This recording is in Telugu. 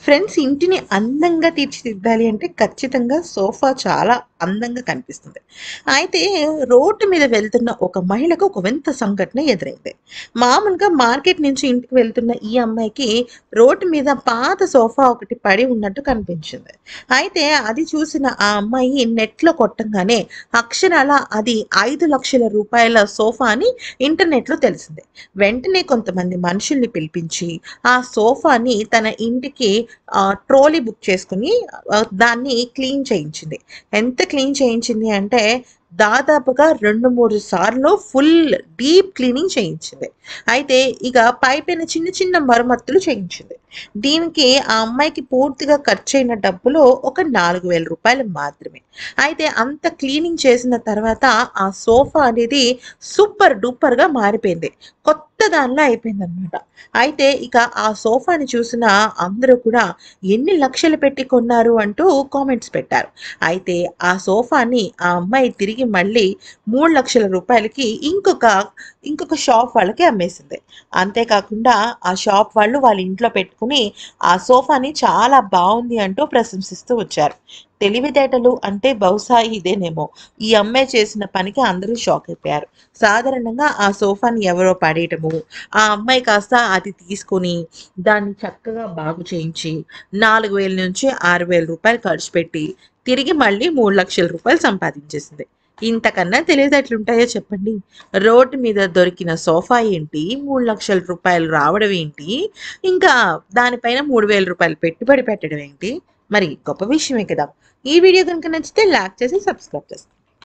ఫ్రెండ్స్ ఇంటిని అందంగా తీర్చిదిద్దాలి అంటే ఖచ్చితంగా సోఫా చాలా అందంగా కనిపిస్తుంది అయితే రోడ్డు మీద వెళ్తున్న ఒక మహిళకు ఒక వింత సంఘటన ఎదురైంది మామూలుగా మార్కెట్ నుంచి ఇంటికి వెళ్తున్న ఈ అమ్మాయికి రోడ్డు మీద పాత సోఫా ఒకటి పడి ఉన్నట్టు కనిపించింది అయితే అది చూసిన ఆ అమ్మాయి నెట్లో కొట్టంగానే అక్షరాల అది ఐదు లక్షల రూపాయల సోఫా అని ఇంటర్నెట్లో తెలిసింది వెంటనే కొంతమంది మనుషుల్ని పిలిపించి ఆ సోఫాని తన ఇంటికి ఆ, ట్రోలీ బుక్ చేసుకుని ఆ, దాన్ని క్లీన్ చేయించింది ఎంత క్లీన్ చేయించింది అంటే దాదాపుగా రెండు మూడు సార్లు ఫుల్ డీప్ క్లీనింగ్ చేయించింది అయితే ఇక పైపైన చిన్న చిన్న మరమ్మతులు చేయించింది దీనికి ఆ అమ్మాయికి పూర్తిగా ఖర్చు అయిన డబ్బులు ఒక నాలుగు వేల రూపాయలు మాత్రమే అయితే అంత క్లీనింగ్ చేసిన తర్వాత ఆ సోఫా అనేది సూపర్ డూపర్గా మారిపోయింది కొత్త దానిలో అయిపోయింది అనమాట అయితే ఇక ఆ సోఫాని చూసిన అందరూ కూడా ఎన్ని లక్షలు పెట్టి కొన్నారు అంటూ కామెంట్స్ పెట్టారు అయితే ఆ సోఫాని ఆ అమ్మాయి తిరిగి మళ్ళీ మూడు లక్షల రూపాయలకి ఇంకొక ఇంకొక షాప్ వాళ్ళకి అమ్మేసింది అంతేకాకుండా ఆ షాప్ వాళ్ళు వాళ్ళ ఇంట్లో పెట్టుకుని ఆ సోఫాని చాలా బాగుంది అంటూ ప్రశంసిస్తూ వచ్చారు తెలివితేటలు అంటే బహుశా ఇదేనేమో ఈ అమ్మాయి చేసిన పనికి అందరూ షాక్ అయిపోయారు సాధారణంగా ఆ సోఫాని ఎవరో పడేయటము ఆ అమ్మాయి కాస్త అది తీసుకొని దాన్ని చక్కగా బాగు చేయించి నాలుగు వేల నుంచి ఆరు వేల రూపాయలు ఖర్చు పెట్టి తిరిగి మళ్ళీ మూడు లక్షల రూపాయలు సంపాదించేసింది ఇంతకన్నా తెలివితేటలుంటాయో చెప్పండి రోడ్డు మీద దొరికిన సోఫా ఏంటి మూడు లక్షల రూపాయలు రావడం ఏంటి ఇంకా దానిపైన మూడు వేల రూపాయలు పెట్టుబడి పెట్టడం ఏంటి మరి గొప్ప విషయమే కదా ఈ వీడియో కనుక నచ్చితే లైక్ చేసి సబ్స్క్రైబ్ చేస్తాను